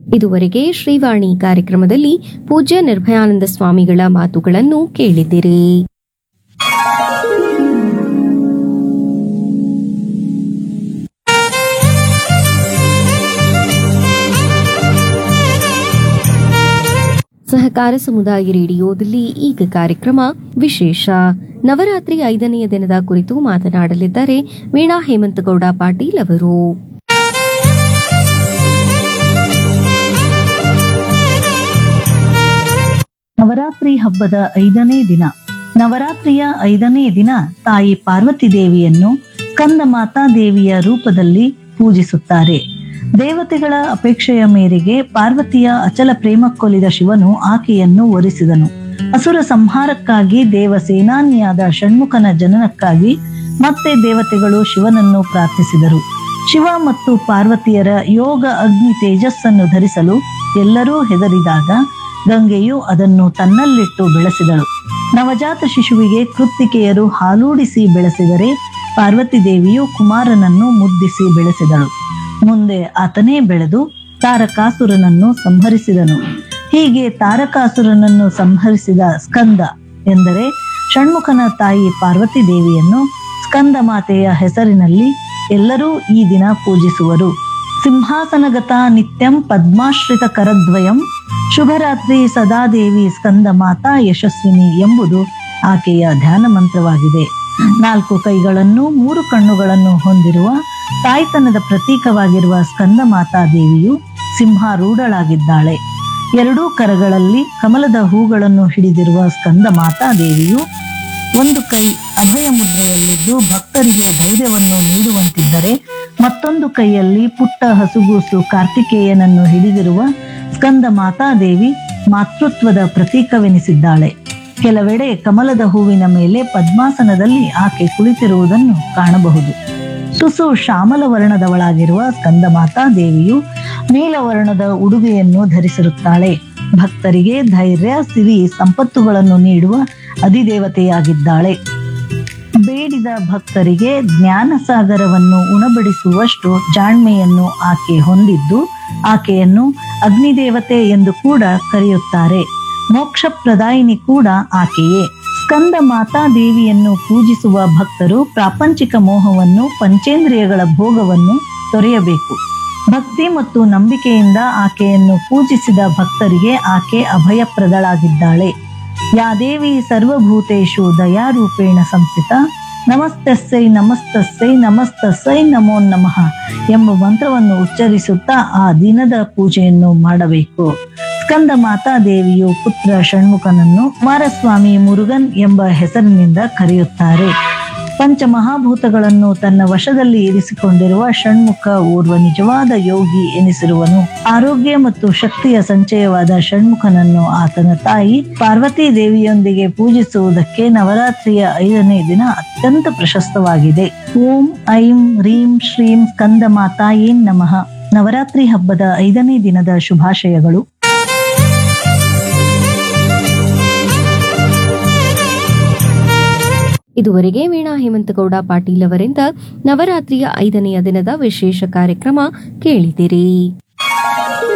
ಇದುವರೆಗೆ ಶ್ರೀವಾಣಿ ಕಾರ್ಯಕ್ರಮದಲ್ಲಿ ಪೂಜ್ಯ ನಿರ್ಭಯಾನಂದ ಸ್ವಾಮಿಗಳ ಮಾತುಗಳನ್ನು ಕೇಳಿದಿರಿ ಸಹಕಾರ ಸಮುದಾಯ ರೇಡಿಯೋದಲ್ಲಿ ಈಗ ಕಾರ್ಯಕ್ರಮ ವಿಶೇಷ ನವರಾತ್ರಿ ಐದನೆಯ ದಿನದ ಕುರಿತು ಮಾತನಾಡಲಿದ್ದಾರೆ ವೀಣಾ ಹೇಮಂತಗೌಡ ಪಾಟೀಲ್ ಅವರು ನವರಾತ್ರಿ ಹಬ್ಬದ ಐದನೇ ದಿನ ನವರಾತ್ರಿಯ ಐದನೇ ದಿನ ತಾಯಿ ಪಾರ್ವತಿ ದೇವಿಯನ್ನು ಸ್ಕಂದ ಮಾತಾ ದೇವಿಯ ರೂಪದಲ್ಲಿ ಪೂಜಿಸುತ್ತಾರೆ ದೇವತೆಗಳ ಅಪೇಕ್ಷೆಯ ಮೇರೆಗೆ ಪಾರ್ವತಿಯ ಅಚಲ ಪ್ರೇಮಕ್ಕೊಲಿದ ಶಿವನು ಆಕೆಯನ್ನು ಒರಿಸಿದನು ಅಸುರ ಸಂಹಾರಕ್ಕಾಗಿ ದೇವ ಸೇನಾನಿಯಾದ ಷಣ್ಮುಖನ ಜನನಕ್ಕಾಗಿ ಮತ್ತೆ ದೇವತೆಗಳು ಶಿವನನ್ನು ಪ್ರಾರ್ಥಿಸಿದರು ಶಿವ ಮತ್ತು ಪಾರ್ವತಿಯರ ಯೋಗ ಅಗ್ನಿ ತೇಜಸ್ಸನ್ನು ಧರಿಸಲು ಎಲ್ಲರೂ ಹೆದರಿದಾಗ ಗಂಗೆಯು ಅದನ್ನು ತನ್ನಲ್ಲಿಟ್ಟು ಬೆಳೆಸಿದಳು ನವಜಾತ ಶಿಶುವಿಗೆ ಕೃತ್ತಿಕೆಯರು ಹಾಲೂಡಿಸಿ ಬೆಳೆಸಿದರೆ ಪಾರ್ವತಿ ದೇವಿಯು ಕುಮಾರನನ್ನು ಮುದ್ದಿಸಿ ಬೆಳೆಸಿದಳು ಮುಂದೆ ಆತನೇ ಬೆಳೆದು ತಾರಕಾಸುರನನ್ನು ಸಂಹರಿಸಿದನು ಹೀಗೆ ತಾರಕಾಸುರನನ್ನು ಸಂಹರಿಸಿದ ಸ್ಕಂದ ಎಂದರೆ ಷಣ್ಮುಖನ ತಾಯಿ ಪಾರ್ವತಿ ದೇವಿಯನ್ನು ಸ್ಕಂದ ಮಾತೆಯ ಹೆಸರಿನಲ್ಲಿ ಎಲ್ಲರೂ ಈ ದಿನ ಪೂಜಿಸುವರು ಸಿಂಹಾಸನಗತ ನಿತ್ಯಂ ಪದ್ಮಾಶ್ರಿತ ಕರದ್ವಯಂ ಶುಭರಾತ್ರಿ ಸದಾದೇವಿ ಸ್ಕಂದ ಮಾತಾ ಯಶಸ್ವಿನಿ ಎಂಬುದು ಆಕೆಯ ಧ್ಯಾನ ಮಂತ್ರವಾಗಿದೆ ನಾಲ್ಕು ಕೈಗಳನ್ನು ಮೂರು ಕಣ್ಣುಗಳನ್ನು ಹೊಂದಿರುವ ತಾಯ್ತನದ ಪ್ರತೀಕವಾಗಿರುವ ಸ್ಕಂದ ಮಾತಾ ದೇವಿಯು ಸಿಂಹಾರೂಢಳಾಗಿದ್ದಾಳೆ ಎರಡೂ ಕರಗಳಲ್ಲಿ ಕಮಲದ ಹೂಗಳನ್ನು ಹಿಡಿದಿರುವ ಸ್ಕಂದ ಮಾತಾ ದೇವಿಯು ಒಂದು ಕೈ ಅಭಯ ಮುದ್ರೆಯಲ್ಲಿದ್ದು ಭಕ್ತರಿಗೆ ಧೈರ್ಯವನ್ನು ನೀಡುವಂತಿದ್ದರೆ ಮತ್ತೊಂದು ಕೈಯಲ್ಲಿ ಪುಟ್ಟ ಹಸುಗೂಸು ಕಾರ್ತಿಕೇಯನನ್ನು ಹಿಡಿದಿರುವ ಸ್ಕಂದ ಮಾತಾದೇವಿ ಮಾತೃತ್ವದ ಪ್ರತೀಕವೆನಿಸಿದ್ದಾಳೆ ಕೆಲವೆಡೆ ಕಮಲದ ಹೂವಿನ ಮೇಲೆ ಪದ್ಮಾಸನದಲ್ಲಿ ಆಕೆ ಕುಳಿತಿರುವುದನ್ನು ಕಾಣಬಹುದು ತುಸು ಶ್ಯಾಮಲ ವರ್ಣದವಳಾಗಿರುವ ಸ್ಕಂದ ಮಾತಾ ದೇವಿಯು ನೀಲವರ್ಣದ ಉಡುಗೆಯನ್ನು ಧರಿಸಿರುತ್ತಾಳೆ ಭಕ್ತರಿಗೆ ಧೈರ್ಯ ಸಿರಿ ಸಂಪತ್ತುಗಳನ್ನು ನೀಡುವ ಅಧಿದೇವತೆಯಾಗಿದ್ದಾಳೆ ಬೇಡಿದ ಭಕ್ತರಿಗೆ ಜ್ಞಾನ ಸಾಗರವನ್ನು ಉಣಬಡಿಸುವಷ್ಟು ಜಾಣ್ಮೆಯನ್ನು ಆಕೆ ಹೊಂದಿದ್ದು ಆಕೆಯನ್ನು ಅಗ್ನಿದೇವತೆ ಎಂದು ಕೂಡ ಕರೆಯುತ್ತಾರೆ ಮೋಕ್ಷ ಪ್ರದಾಯಿನಿ ಕೂಡ ಆಕೆಯೇ ಸ್ಕಂದ ಮಾತಾ ದೇವಿಯನ್ನು ಪೂಜಿಸುವ ಭಕ್ತರು ಪ್ರಾಪಂಚಿಕ ಮೋಹವನ್ನು ಪಂಚೇಂದ್ರಿಯಗಳ ಭೋಗವನ್ನು ತೊರೆಯಬೇಕು ಭಕ್ತಿ ಮತ್ತು ನಂಬಿಕೆಯಿಂದ ಆಕೆಯನ್ನು ಪೂಜಿಸಿದ ಭಕ್ತರಿಗೆ ಆಕೆ ಅಭಯಪ್ರದಳಾಗಿದ್ದಾಳೆ ಯಾ ದೇವಿ ಸರ್ವಭೂತೇಶು ದಯಾರೂಪೇಣ ಸಂಸ್ಥಿತ ನಮಸ್ತಸ್ಸೈ ನಮಸ್ತಸ್ಸೈ ನಮಸ್ತಸ್ಸೈ ನಮೋ ನಮಃ ಎಂಬ ಮಂತ್ರವನ್ನು ಉಚ್ಚರಿಸುತ್ತಾ ಆ ದಿನದ ಪೂಜೆಯನ್ನು ಮಾಡಬೇಕು ಸ್ಕಂದ ಮಾತಾ ದೇವಿಯು ಪುತ್ರ ಷಣ್ಮುಖನನ್ನು ಕುಮಾರಸ್ವಾಮಿ ಮುರುಗನ್ ಎಂಬ ಹೆಸರಿನಿಂದ ಕರೆಯುತ್ತಾರೆ ಪಂಚಮಹಾಭೂತಗಳನ್ನು ತನ್ನ ವಶದಲ್ಲಿ ಇರಿಸಿಕೊಂಡಿರುವ ಷಣ್ಮುಖ ಓರ್ವ ನಿಜವಾದ ಯೋಗಿ ಎನಿಸಿರುವನು ಆರೋಗ್ಯ ಮತ್ತು ಶಕ್ತಿಯ ಸಂಚಯವಾದ ಷಣ್ಮುಖನನ್ನು ಆತನ ತಾಯಿ ಪಾರ್ವತಿ ದೇವಿಯೊಂದಿಗೆ ಪೂಜಿಸುವುದಕ್ಕೆ ನವರಾತ್ರಿಯ ಐದನೇ ದಿನ ಅತ್ಯಂತ ಪ್ರಶಸ್ತವಾಗಿದೆ ಓಂ ಐಂ ರೀಂ ಶ್ರೀಂ ಸ್ಕಂದ ಮಾತಾಯೇ ನಮಃ ನವರಾತ್ರಿ ಹಬ್ಬದ ಐದನೇ ದಿನದ ಶುಭಾಶಯಗಳು ಇದುವರೆಗೆ ವೀಣಾ ಹೇಮಂತಗೌಡ ಪಾಟೀಲ್ ಅವರಿಂದ ನವರಾತ್ರಿಯ ಐದನೆಯ ದಿನದ ವಿಶೇಷ ಕಾರ್ಯಕ್ರಮ ಕೇಳಿದಿರಿ